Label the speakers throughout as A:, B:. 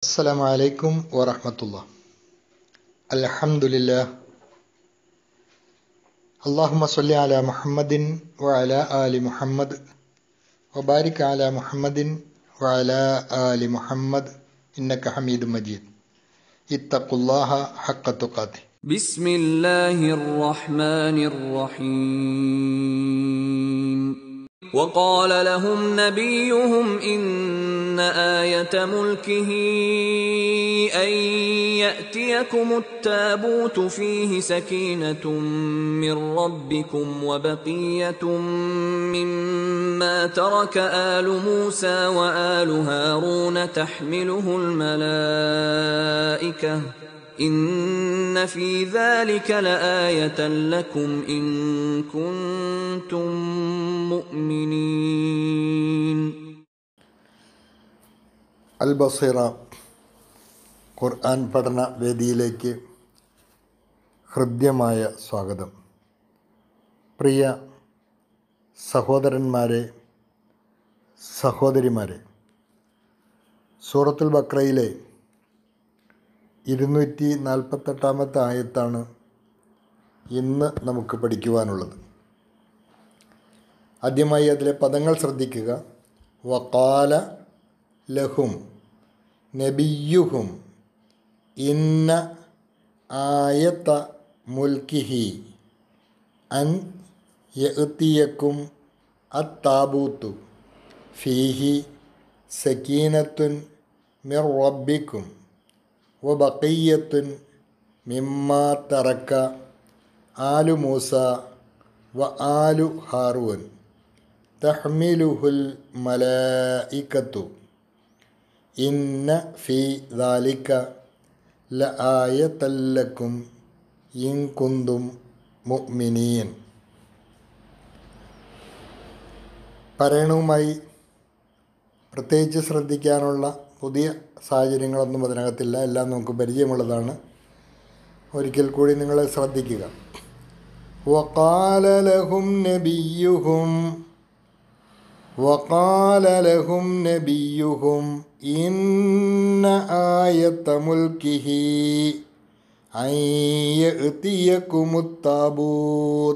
A: السلام عليكم ورحمة الله الحمد لله اللهم صل على محمد وعلى آل محمد وبارك على محمد وعلى آل محمد إنك حميد مجيد اتقوا الله حق تقاته
B: بسم الله الرحمن الرحيم وقال لهم نبيهم إن آية ملكه أن يأتيكم التابوت فيه سكينة من ربكم وبقية مما ترك آل موسى وآل هارون تحمله الملائكة إن في ذلك لآية لكم إن كنتم مؤمنين
A: അൽ ബസീറ ഖുർആൻ പഠന വേദിയിലേക്ക് ഹൃദ്യമായ സ്വാഗതം പ്രിയ സഹോദരന്മാരെ സഹോദരിമാരെ സൂറത്തുൽ ബക്രയിലെ ഇരുന്നൂറ്റി നാൽപ്പത്തെട്ടാമത്തെ ആയത്താണ് ഇന്ന് നമുക്ക് പഠിക്കുവാനുള്ളത് ആദ്യമായി അതിലെ പദങ്ങൾ ശ്രദ്ധിക്കുക വക്കാല ലഹും നബിയുഹും ഇന്ന ആയത്ത മുൽക്കിഹി അൻ യഅ്തിയക്കും അത്താബൂത്തു ഫീഹി സക്കീനത്തുൻ മിർ റബ്ബിക്കും വബഖിയ്യത്തുൻ മിമ്മാ തറക്ക ആലു മൂസ വ ആലു ഹാറൂൻ തഹ്മിലുഹുൽ മലായിക്കത്തു ഇന്ന ഫി ദാലിക ലആയത്തല്ലക്കും ഇൻ കുന്തും മുഅ്മിനീൻ പറയണവുമായി പ്രത്യേകിച്ച് ശ്രദ്ധിക്കാനുള്ള പുതിയ സാഹചര്യങ്ങളൊന്നും അതിനകത്തില്ല എല്ലാം നമുക്ക് പരിചയമുള്ളതാണ് ഒരിക്കൽ കൂടി നിങ്ങൾ ശ്രദ്ധിക്കുക وقال لهم نبيهم وقال لهم نبيهم إن آية ملكه أن يأتيكم التابوت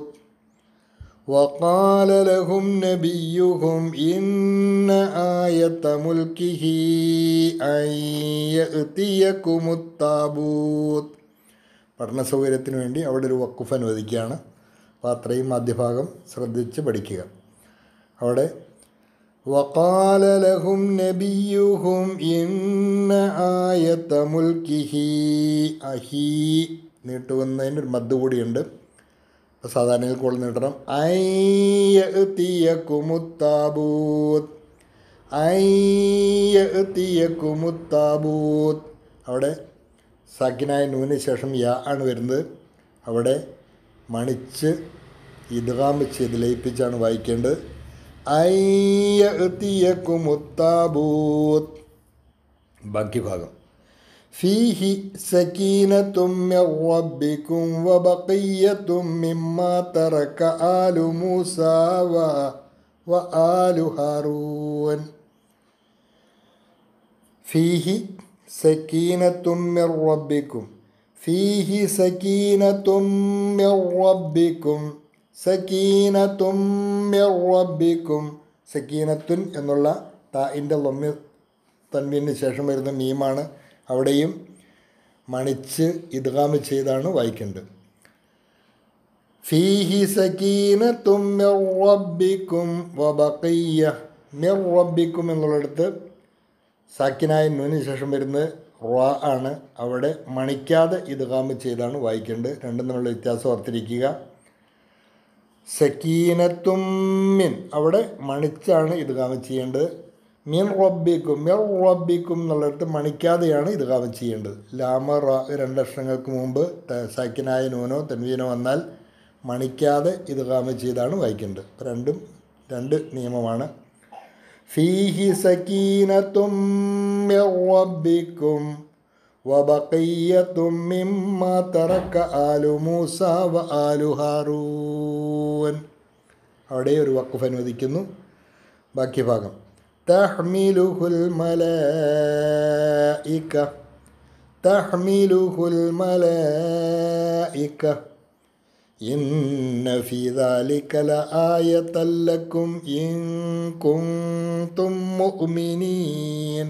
A: وقال لهم نبيهم إن آية ملكه أن يأتيكم التابوت പഠന സൗകര്യത്തിന് വേണ്ടി അവിടെ ഒരു വക്കുഫ് അനുവദിക്കുകയാണ് അപ്പോൾ അത്രയും മധ്യഭാഗം ശ്രദ്ധിച്ച് പഠിക്കുക അവിടെ وقال لهم نبيهم إن آية ملكه അഹി നീട്ടുവന്നതിന് ഒരു മദ് കൂടിയുണ്ട് അപ്പോൾ സാധാരണയിൽ കൂടുതൽ നീട്ടണം അയ്യത്തിയക്കുമുത്താബൂത്ത് അയ്യത്തിയക്കുമുത്താബൂത്ത് അവിടെ സാക്കിനായ നൂന് ശേഷം യാ ആണ് വരുന്നത് അവിടെ മണിച്ച് ഇദ്ഗാമ് ചെയ്ത് ലയിപ്പിച്ചാണ് വായിക്കേണ്ടത് അയ്യത്തിയക്കുമുത്താബൂത്ത് ബാക്കി ഭാഗം ഫീഹി സക്കീനത്തും മിർ റബ്ബിക്കും വബഖിയ്യത്തും മിമ്മാ തറക ആലു മൂസ വ വ ആലു ഹാറൂൻ ഫീഹി സക്കീനത്തും മിർ റബ്ബിക്കും ഫീഹി സക്കീനത്തും മിർ റബ്ബിക്കും സക്കീനത്തും മിർ റബ്ബിക്കും സക്കീനത്തുൻ എന്നുള്ള തായിൻ്റെ ലൊമ്മി തൻവീന് ശേഷം വരുന്ന മീമാണ് അവിടെയും മണിച്ച് ഇദ്ഗാമ് ചെയ്താണ് വായിക്കേണ്ടത് ഫീഹി സക്കീനത്തും മിർ റബ്ബിക്കും വബഖിയ്യ മിർ റബ്ബിക്കും എന്നുള്ളിടത്ത് സാക്കിനായ നൂന് ശേഷം വരുന്നത് റ ആണ് അവിടെ മണിക്കാതെ ഇദ്ഗാമ് ചെയ്താണ് വായിക്കേണ്ടത് രണ്ടും തമ്മിലുള്ള വ്യത്യാസം ഓർത്തിരിക്കുക സക്കീനത്തും മിൻ അവിടെ മണിച്ചാണ് ഇദ്ഗാമ് ചെയ്യേണ്ടത് മിൻ റബ്ബിക്കും മിർ റബ്ബിക്കും എന്നുള്ളിടത്ത് മണിക്കാതെയാണ് ഇദ്ഗാമ് ചെയ്യേണ്ടത് ലാമ റ രണ്ടക്ഷരങ്ങൾക്ക് മുമ്പ് സാക്കിനായ നൂനോ തൻവീനോ വന്നാൽ മണിക്കാതെ ഇദ്ഗാമ് ചെയ്താണ് വായിക്കേണ്ടത് രണ്ടും രണ്ട് നിയമമാണ് ഫീഹി സക്കീനത്തും മിർ റബ്ബിക്കും വബഖിയ്യത്തും മിമ്മാ തറക ആലു മൂസ വ ആലു ഹാറൂൻ അവിടെ ഒരു വഖഫ് അനുവദിക്കുന്നു ബാക്കി ഭാഗം تحمله الملائكة تحمله الملائكة إن في ذلك لآية لكم إن كنتم مؤمنين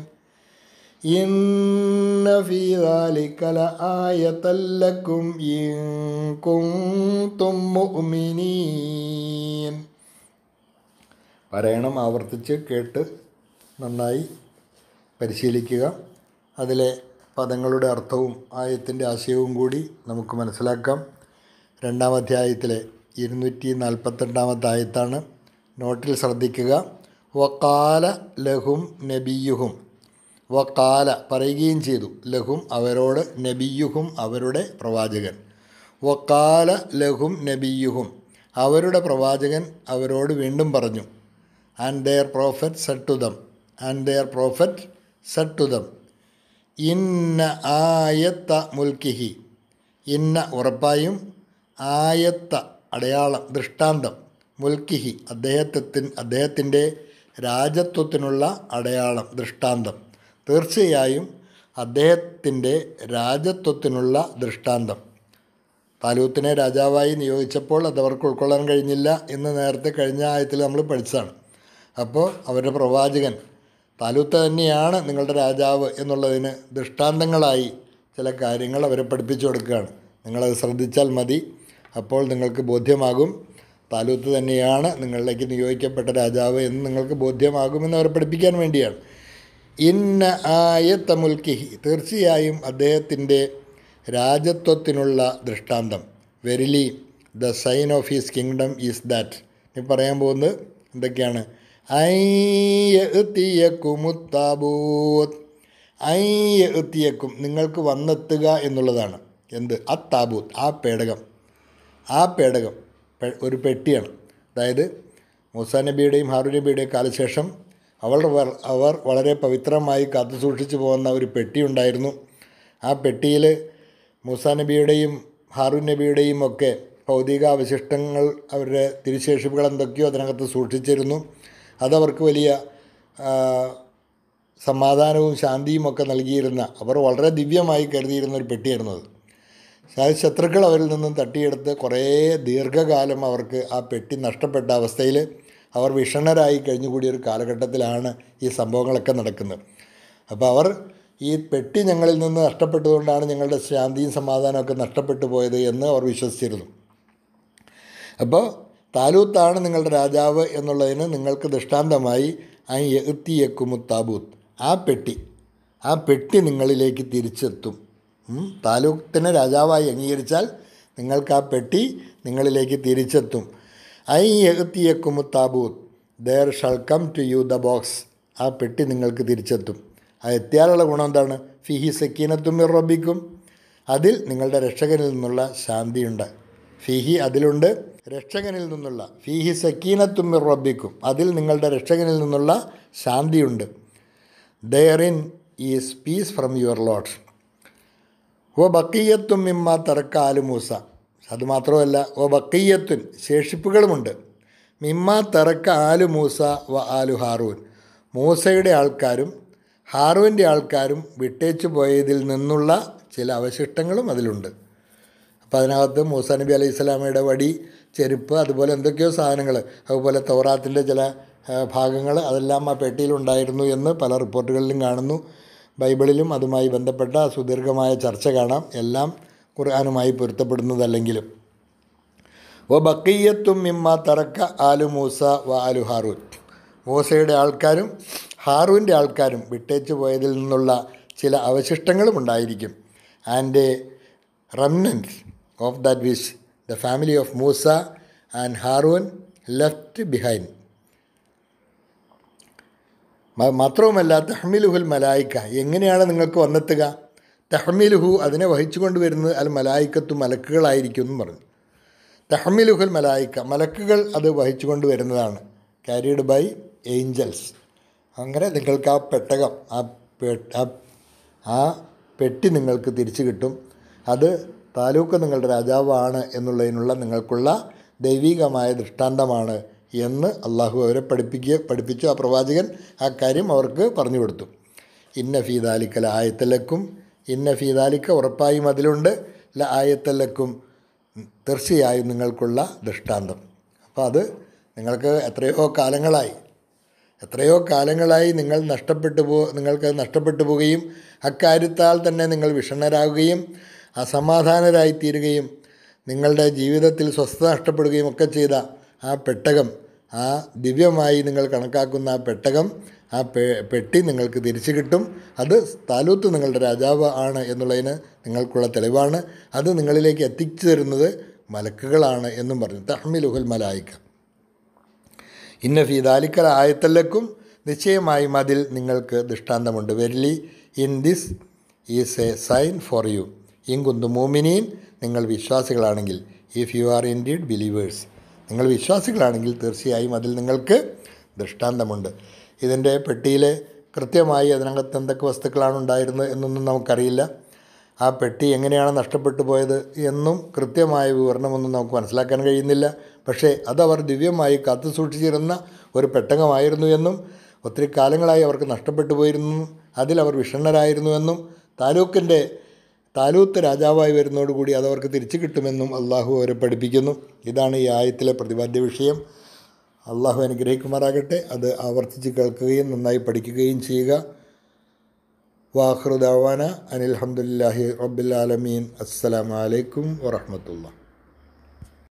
A: إن في ذلك لآية لكم إن كنتم مؤمنين പറയണം ആവർത്തിച്ച് കേട്ട് നന്നായി പരിശീലിക്കുക അതിലെ പദങ്ങളുടെ അർത്ഥവും ആയത്തിൻ്റെ ആശയവും കൂടി നമുക്ക് മനസ്സിലാക്കാം രണ്ടാം അധ്യായത്തിലെ ഇരുന്നൂറ്റി നാൽപ്പത്തെട്ടാമത്തെ ആയത്താണ് നോട്ടിൽ ശ്രദ്ധിക്കുക വക്കാല ലഹും നബിയുഹും വക്കാല പറയുകയും ചെയ്തു ലഹും അവരോട് നബിയുഹും അവരുടെ പ്രവാചകൻ വക്കാല ലഹും നബിയുഹും അവരുടെ പ്രവാചകൻ അവരോട് വീണ്ടും പറഞ്ഞു and their prophet said to them and their prophet said to them ഇന്ന ആയത്ത മുൽക്കിഹി ഇന്ന ഉറപ്പായും ആയത്ത അടയാളം ദൃഷ്ടാന്തം മുൽക്കിഹി അദ്ദേഹത്തിൻ അദ്ദേഹത്തിൻ്റെ രാജത്വത്തിനുള്ള അടയാളം ദൃഷ്ടാന്തം തീർച്ചയായും അദ്ദേഹത്തിൻ്റെ രാജത്വത്തിനുള്ള ദൃഷ്ടാന്തം താലൂത്തിനെ രാജാവായി നിയോഗിച്ചപ്പോൾ അത് അവർക്ക് ഉൾക്കൊള്ളാൻ കഴിഞ്ഞില്ല എന്ന് നേരത്തെ കഴിഞ്ഞ ആയത്തിൽ നമ്മൾ പഠിച്ചതാണ് അപ്പോൾ അവരുടെ പ്രവാചകൻ താലൂത്ത് തന്നെയാണ് നിങ്ങളുടെ രാജാവ് എന്നുള്ളതിന് ദൃഷ്ടാന്തങ്ങളായി ചില കാര്യങ്ങൾ അവരെ പഠിപ്പിച്ചു കൊടുക്കുകയാണ് നിങ്ങളത് ശ്രദ്ധിച്ചാൽ മതി അപ്പോൾ നിങ്ങൾക്ക് ബോധ്യമാകും താലൂത്ത് തന്നെയാണ് നിങ്ങളിലേക്ക് നിയോഗിക്കപ്പെട്ട രാജാവ് എന്ന് നിങ്ങൾക്ക് ബോധ്യമാകുമെന്ന് അവരെ പഠിപ്പിക്കാൻ വേണ്ടിയാണ് ഇന്ന ആയത്ത മുൽക്കിഹി തീർച്ചയായും അദ്ദേഹത്തിൻ്റെ രാജത്വത്തിനുള്ള ദൃഷ്ടാന്തം verily the sign of his kingdom is that നീ പറയാൻ പോകുന്നത് എന്തൊക്കെയാണ് ഐയക്കുമുത്താബൂത്ത് ഐയത്തിയക്കും നിങ്ങൾക്ക് വന്നെത്തുക എന്നുള്ളതാണ് എന്ത് ആ താബൂത്ത് ആ പേടകം ആ പേടകം പെ- ഒരു പെട്ടിയാണ് അതായത് മൂസാ നബിയുടെയും ഹാറു നബിയുടെയും കാലശേഷം അവൾ വ- അവർ വളരെ പവിത്രമായി കാത്തു സൂക്ഷിച്ചു പോകുന്ന ഒരു പെട്ടി ഉണ്ടായിരുന്നു ആ പെട്ടിയിൽ മൂസാ നബിയുടെയും ഹാറൂൻ നബിയുടെയും ഒക്കെ ഭൗതിക അവശിഷ്ടങ്ങൾ അവരുടെ തിരുശേഷിപ്പുകൾ എന്തൊക്കെയോ അതിനകത്ത് സൂക്ഷിച്ചിരുന്നു അതവർക്ക് വലിയ ആ, സമാധാനവും ശാന്തിയും ഒക്കെ നൽകിയിരുന്ന അവർ വളരെ ദിവ്യമായി കരുതിയിരുന്ന ഒരു പെട്ടിയായിരുന്നു അത് അതായത് ശത്രുക്കൾ അവരിൽ നിന്നും തട്ടിയെടുത്ത് കുറേ ദീർഘകാലം അവർക്ക് ആ പെട്ടി നഷ്ടപ്പെട്ട അവസ്ഥയിൽ അവർ വിഷണ്ണരായി കഴിഞ്ഞുകൂടിയ ഒരു കാലഘട്ടത്തിലാണ് ഈ സംഭവങ്ങളൊക്കെ നടക്കുന്നത് അപ്പോൾ അവർ ഈ പെട്ടി ഞങ്ങളിൽ നിന്ന് നഷ്ടപ്പെട്ടതുകൊണ്ടാണ് ഞങ്ങളുടെ ശാന്തിയും സമാധാനമൊക്കെ നഷ്ടപ്പെട്ടു പോയത് എന്ന് അവർ വിശ്വസിച്ചിരുന്നു അപ്പോൾ താലൂത്താണ് നിങ്ങളുടെ രാജാവ് എന്നുള്ളതിന് നിങ്ങൾക്ക് ദൃഷ്ടാന്തമായി ആ എത്തിയക്കുമു താബൂത്ത് ആ പെട്ടി ആ പെട്ടി നിങ്ങളിലേക്ക് തിരിച്ചെത്തും ഉം. താലൂത്തിനെ രാജാവായി അംഗീകരിച്ചാൽ നിങ്ങൾക്ക് ആ പെട്ടി നിങ്ങളിലേക്ക് തിരിച്ചെത്തും ഐ എത്തിയക്കുമു താബൂത്ത് there shall come to you the box ആ പെട്ടി നിങ്ങൾക്ക് തിരിച്ചെത്തും ആ എത്തിയാലുള്ള ഗുണം എന്താണ് ഫിഹി സക്കീനത്തും റബ്ബിക്കും അതിൽ നിങ്ങളുടെ രക്ഷകനിൽ നിന്നുള്ള ശാന്തിയുണ്ട് ഫിഹി അതിലുണ്ട് രക്ഷകനിൽ നിന്നുള്ള ഫിഹി സക്കീനത്തും റബ്ബിക്കും അതിൽ നിങ്ങളുടെ രക്ഷകനിൽ നിന്നുള്ള ശാന്തിയുണ്ട് therein is peace from your Lord ഓ ബക്കയ്യത്തും മിമ്മ തറക്ക ആലു മൂസ അതുമാത്രമല്ല ഓ ബക്കയ്യത്തുൻ ശേഷിപ്പുകളുമുണ്ട് മിമ്മ തറക്ക ആലു മൂസ വ ആലു ഹാറൂൻ മൂസയുടെ ആൾക്കാരും ഹാറൂൻ്റെ ആൾക്കാരും വിട്ടേച്ചു പോയതിൽ നിന്നുള്ള ചില അവശിഷ്ടങ്ങളും അതിലുണ്ട് അപ്പോൾ അതിനകത്ത് മൂസ നബി അലൈഹി സ്വലാമയുടെ വടി ചെരുപ്പ് അതുപോലെ എന്തൊക്കെയോ സാധനങ്ങൾ അതുപോലെ തൗറാത്തിൻ്റെ ചില ഭാഗങ്ങൾ അതെല്ലാം ആ പെട്ടിയിലുണ്ടായിരുന്നു എന്ന് പല റിപ്പോർട്ടുകളിലും കാണുന്നു ബൈബിളിലും അതുമായി ബന്ധപ്പെട്ട സുദീർഘമായ ചർച്ച കാണാം എല്ലാം ഖുർആാനുമായി പൊരുത്തപ്പെടുന്നതല്ലെങ്കിലും ഓ ബക്കയ്യത്തും മിമ്മ തറക്ക ആലു മൂസ വ ആലു ഹാറൂൻ മൂസയുടെ ആൾക്കാരും ഹാറൂൻ്റെ ആൾക്കാരും വിട്ടേച്ചു പോയതിൽ നിന്നുള്ള ചില അവശിഷ്ടങ്ങളും ഉണ്ടായിരിക്കും and remnants of that which the family of Musa and Harun left behind മാത്രവുമല്ല തഹ്മിലുഹുൽ മലായിക്ക എങ്ങനെയാണ് നിങ്ങൾക്ക് വന്നെത്തുക തഹ്മിലുഹു അതിനെ വഹിച്ചുകൊണ്ട് വരുന്നത് അൽ മലായിക്കത്തു മലക്കുകളായിരിക്കും എന്നും പറഞ്ഞു തഹ്മിലുഹുൽ മലായിക്ക മലക്കുകൾ അത് വഹിച്ചുകൊണ്ട് വരുന്നതാണ് ക്യാരീഡ് ബൈ ഏഞ്ചൽസ് അങ്ങനെ നിങ്ങൾക്ക് ആ പെട്ടകം ആ പെ- ആ- ആ പെട്ടി നിങ്ങൾക്ക് തിരിച്ചു കിട്ടും അത് താലൂക്ക് നിങ്ങളുടെ രാജാവാണ് എന്നുള്ളതിനുള്ള നിങ്ങൾക്കുള്ള ദൈവികമായ ദൃഷ്ടാന്തമാണ് എന്ന് അള്ളാഹു അവരെ പഠിപ്പിക്കുക പഠിപ്പിച്ചു ആ പ്രവാചകൻ ആ കാര്യം അവർക്ക് പറഞ്ഞു കൊടുത്തു ഇന്ന ഫീദാലിക്കൽ ആയത്തലക്കും ഇന്ന ഫീദാലിക്ക ഉറപ്പായും അതിലുണ്ട് ല ആയത്തലക്കും തീർച്ചയായും നിങ്ങൾക്കുള്ള ദൃഷ്ടാന്തം അപ്പോൾ അത് നിങ്ങൾക്ക് എത്രയോ കാലങ്ങളായി എത്രയോ കാലങ്ങളായി നിങ്ങൾ നഷ്ടപ്പെട്ടു പോ നിങ്ങൾക്ക് നഷ്ടപ്പെട്ടു പോവുകയും അക്കാര്യത്താൽ തന്നെ നിങ്ങൾ വിഷണ്ണരാകുകയും അസമാധാനരായി തീരുകയും നിങ്ങളുടെ ജീവിതത്തിൽ സ്വസ്ഥത നഷ്ടപ്പെടുകയും ഒക്കെ ചെയ്ത ആ പെട്ടകം ആ ദിവ്യമായി നിങ്ങൾ കണക്കാക്കുന്ന ആ പെട്ടകം ആ പെ പെട്ടി നിങ്ങൾക്ക് തിരിച്ചു കിട്ടും അത് താലൂത്ത് നിങ്ങളുടെ രാജാവ് ആണ് എന്നുള്ളതിന് നിങ്ങൾക്കുള്ള തെളിവാണ് അത് നിങ്ങളിലേക്ക് എത്തിച്ചു തരുന്നത് മലക്കുകളാണ് എന്നും പറഞ്ഞു തഹ്മിലുഹുൽ മലായിക്ക ഇന്ന ഫീദാലിക്കൽ ആയത്തല്ലക്കും നിശ്ചയമായും അതിൽ നിങ്ങൾക്ക് ദൃഷ്ടാന്തമുണ്ട് verily in this is a sign for you ഇങ്കുന്തു മോമിനീൻ നിങ്ങൾ വിശ്വാസികളാണെങ്കിൽ if you are indeed believers നിങ്ങൾ വിശ്വാസികളാണെങ്കിൽ തീർച്ചയായും അതിൽ നിങ്ങൾക്ക് ദൃഷ്ടാന്തമുണ്ട് ഇതിൻ്റെ പെട്ടിയിൽ കൃത്യമായി അതിനകത്ത് എന്തൊക്കെ വസ്തുക്കളാണ് ഉണ്ടായിരുന്നത് എന്നൊന്നും നമുക്കറിയില്ല ആ പെട്ടി എങ്ങനെയാണ് നഷ്ടപ്പെട്ടു പോയത് എന്നും കൃത്യമായ വിവരണമൊന്നും നമുക്ക് മനസ്സിലാക്കാൻ കഴിയുന്നില്ല പക്ഷേ അതവർ ദിവ്യമായി കാത്തു സൂക്ഷിച്ചിരുന്ന ഒരു പെട്ടകമായിരുന്നു എന്നും ഒത്തിരി കാലങ്ങളായി അവർക്ക് നഷ്ടപ്പെട്ടു പോയിരുന്നു അതിലവർ വിഷണ്ണരായിരുന്നുവെന്നും താലൂക്കിൻ്റെ താലൂത്ത് രാജാവായി വരുന്നതോടുകൂടി അതവർക്ക് തിരിച്ചു കിട്ടുമെന്നും അള്ളാഹു അവരെ പഠിപ്പിക്കുന്നു ഇതാണ് ഈ ആയത്തിലെ പ്രതിപാദ്യ വിഷയം അള്ളാഹു അനുഗ്രഹിക്കുമാറാകട്ടെ അത് ആവർത്തിച്ച് കേൾക്കുകയും നന്നായി പഠിക്കുകയും ചെയ്യുക വാഹൃദാവാന അനിൽഹമുല്ലാഹി റബ്ബുലാലമീൻ അസ്സലാമലൈക്കും വറഹമത്തുള്ള